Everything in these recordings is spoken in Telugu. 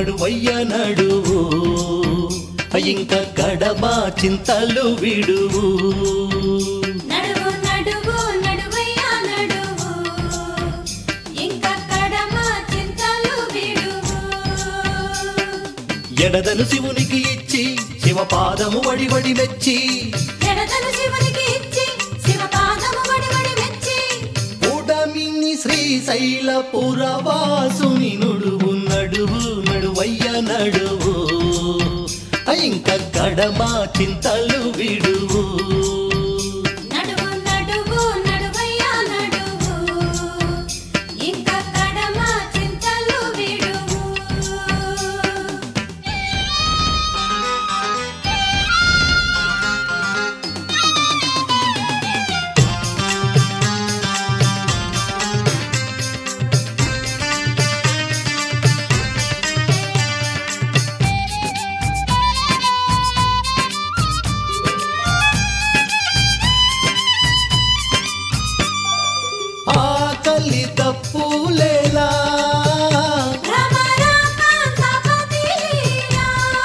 నడువయ్య నడువు ఇంక కడమా చింతలు విడువు నడువు నడువు నడువయ్యా నడువు ఇంకా కడమ చింతలు విడువు ఎడదను శివునికి ఇచ్చి శివ పాదము వడి వడి మెచ్చి ఎడతను శివునికి ఇచ్చి శివ పాదము వడి వడి మెచ్చి కూటమిని శ్రీశైల పురవాసుని నుడువు నడువు నడువయ్య నడువు ఇంక కడమా చింతలు విడువు నడువు నడువు నడువయ్యా నడువు ఇంకా కడమ చింతలు విడువు ఆకలి తప్పులేలా భ్రమరాకాంతపతిలీలా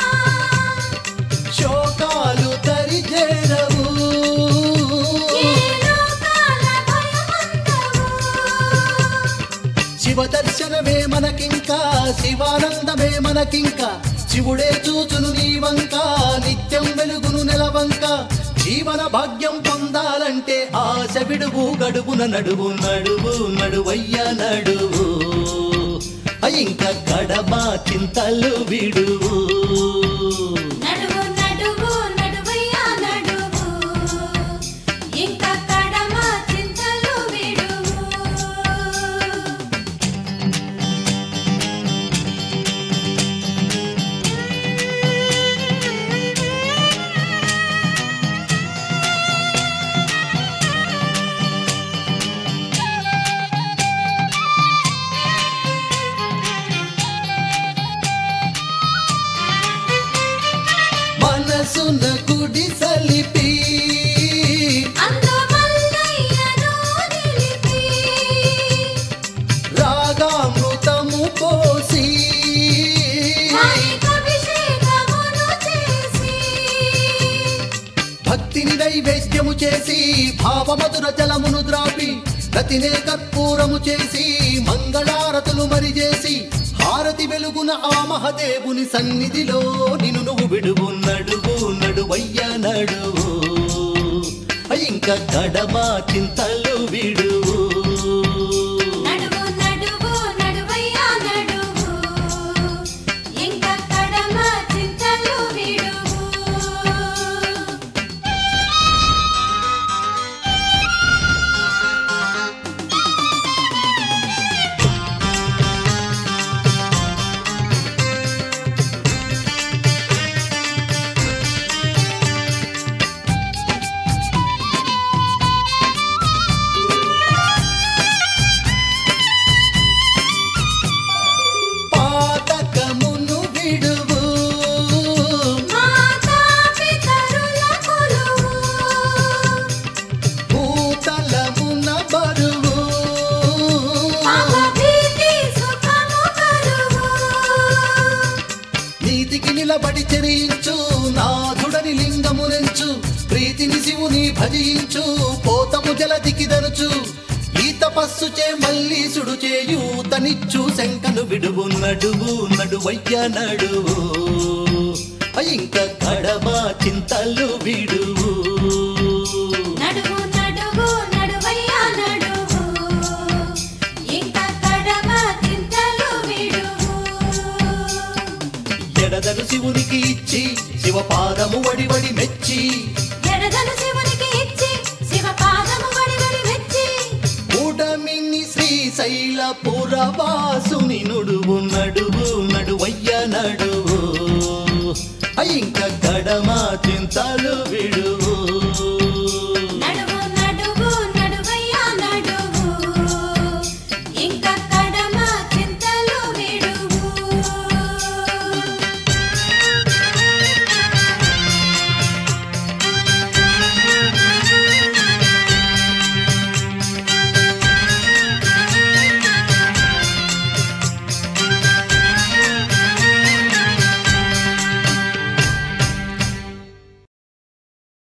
శోకాలు దరిజేరవు ఈ లోకాల భయమంతవు శివ దర్శనమే మనకింకా శివానందమే మనకింకా శివుడే చూచును నీ వంక నిత్యం వెలుగును నెలవంక జీవన భాగ్యం పొందాలంటే ఆశ విడువు గడువున నడువు నడువు నడువయ్య నడువు ఇంక కడమా చింతలు విడువు నడువు నడువు నడువయ్యా నడువు ఇంకా కడమ చింతలు విడువు మనసున గుడి సలిపి అందు మల్లయ్యను నిలిపి రాగామృతము పోసి వారికభిషేకమును చేసి భక్తిని నైవేద్యము చేసి భావమధుర జలమును ద్రాపి రతినే కర్పూరము చేసి మంగళారతులు మరి చేసి హారతి వెలుగున ఆ మహదేవుని సన్నిధిలో నిన్ను నువ్వు విడువు నడువు నడువయ్య నడువు ఇంక కడమా చింతలు విడువు నడువు నడువు నడువయ్యా నడువు ఇంకా కడమ చింతలు విడువు పాతకమును విడువు మాతా పితరుల కొలువు భూతలమున బరువు భీతి సుఖము కలువు నీతికి నిలబడి చెరించు నాథుడని లింగమునెంచు ప్రీతిని శివుని భజించు పోతము జలదికి దరుచు ఈ తపస్సు చే మళ్ళీ సుడు చేయూతనిచ్చు శంకను విడువు నడువు నడువయ్య నడువు ఇంక కడమా చింతలు విడువు నడువు నడువు నడువయ్యా నడువు ఇంకా కడమ చింతలు విడువు ఎడదను శివునికి ఇచ్చి శివ పాదము వడి వడి మెచ్చి ఎడదను శివునికి ఇచ్చి శివ పాదము వడి వడి మెచ్చి కూటమిని శ్రీశైల పురవాసు